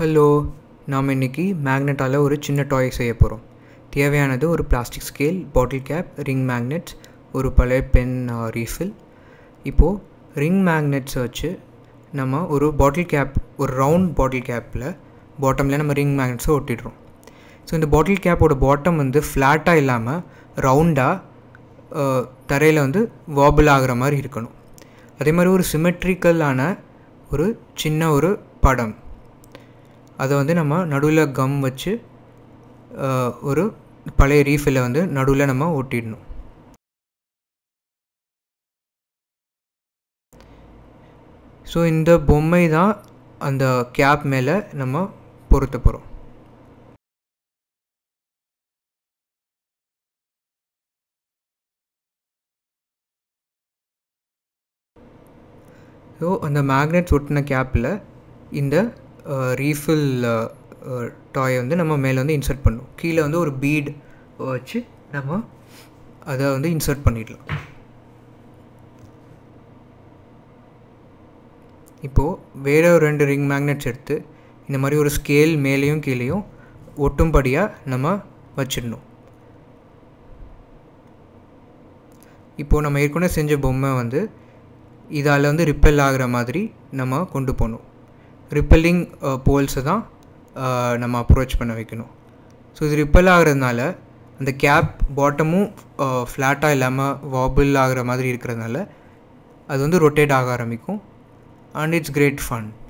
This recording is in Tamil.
ஹலோ நாம் இன்றைக்கி மேக்னெட்டால் ஒரு சின்ன டாய் செய்ய போகிறோம் தேவையானது ஒரு plastic scale bottle cap ring magnets ஒரு பழைய பென் ரீஃபில் இப்போது ரிங் மேக்னெட்ஸை வச்சு நம்ம ஒரு பாட்டில் கேப் ஒரு ரவுண்ட் பாட்டில் கேப்பில் பாட்டமில் நம்ம ரிங் மேக்னெட்ஸை ஒட்டிடுறோம் ஸோ இந்த பாட்டில் கேப்போட பாட்டம் வந்து ஃப்ளாட்டாக இல்லாமல் ரவுண்டாக தரையில் வந்து வாபிள் ஆகிற மாதிரி இருக்கணும் அதே மாதிரி ஒரு சிமெட்ரிக்கலான ஒரு சின்ன ஒரு படம் அதை வந்து நம்ம நடுவில் கம் வச்சு ஒரு பழைய ரீஃபில் வந்து நடுவில் நம்ம ஒட்டிடணும் ஸோ இந்த பொம்மை தான் அந்த கேப் மேலே நம்ம பொருத்த போகிறோம் ஸோ அந்த மேக்னெட்ஸ் ஒட்டின கேப்பில் இந்த ரீஃபில் டாயை வந்து நம்ம மேலே வந்து இன்சர்ட் பண்ணும் கீழே வந்து ஒரு பீட் வச்சு நம்ம அதை வந்து இன்சர்ட் பண்ணிடலாம் இப்போது வேறு ஒரு ரெண்டு ரிங் மேக்னெட்ஸ் எடுத்து இந்த மாதிரி ஒரு ஸ்கேல் மேலேயும் கீழேயும் ஒட்டும்படியாக நம்ம வச்சிடணும் இப்போது நம்ம ஏற்கனவே செஞ்ச பொம்மை வந்து இதால் வந்து ரிப்பெல் ஆகிற மாதிரி நம்ம கொண்டு போகணும் ரிப்பெல்லிங் போல்ஸை தான் நம்ம அப்ரோச் பண்ண வைக்கணும் ஸோ இது ரிப்பெல் ஆகிறதுனால அந்த கேப் பாட்டமும் ஃப்ளாட்டாக இல்லாமல் வாபிள் ஆகிற மாதிரி இருக்கிறதுனால அது வந்து ரொட்டேட் ஆக ஆரம்பிக்கும் அண்ட் இட்ஸ் கிரேட் ஃபன்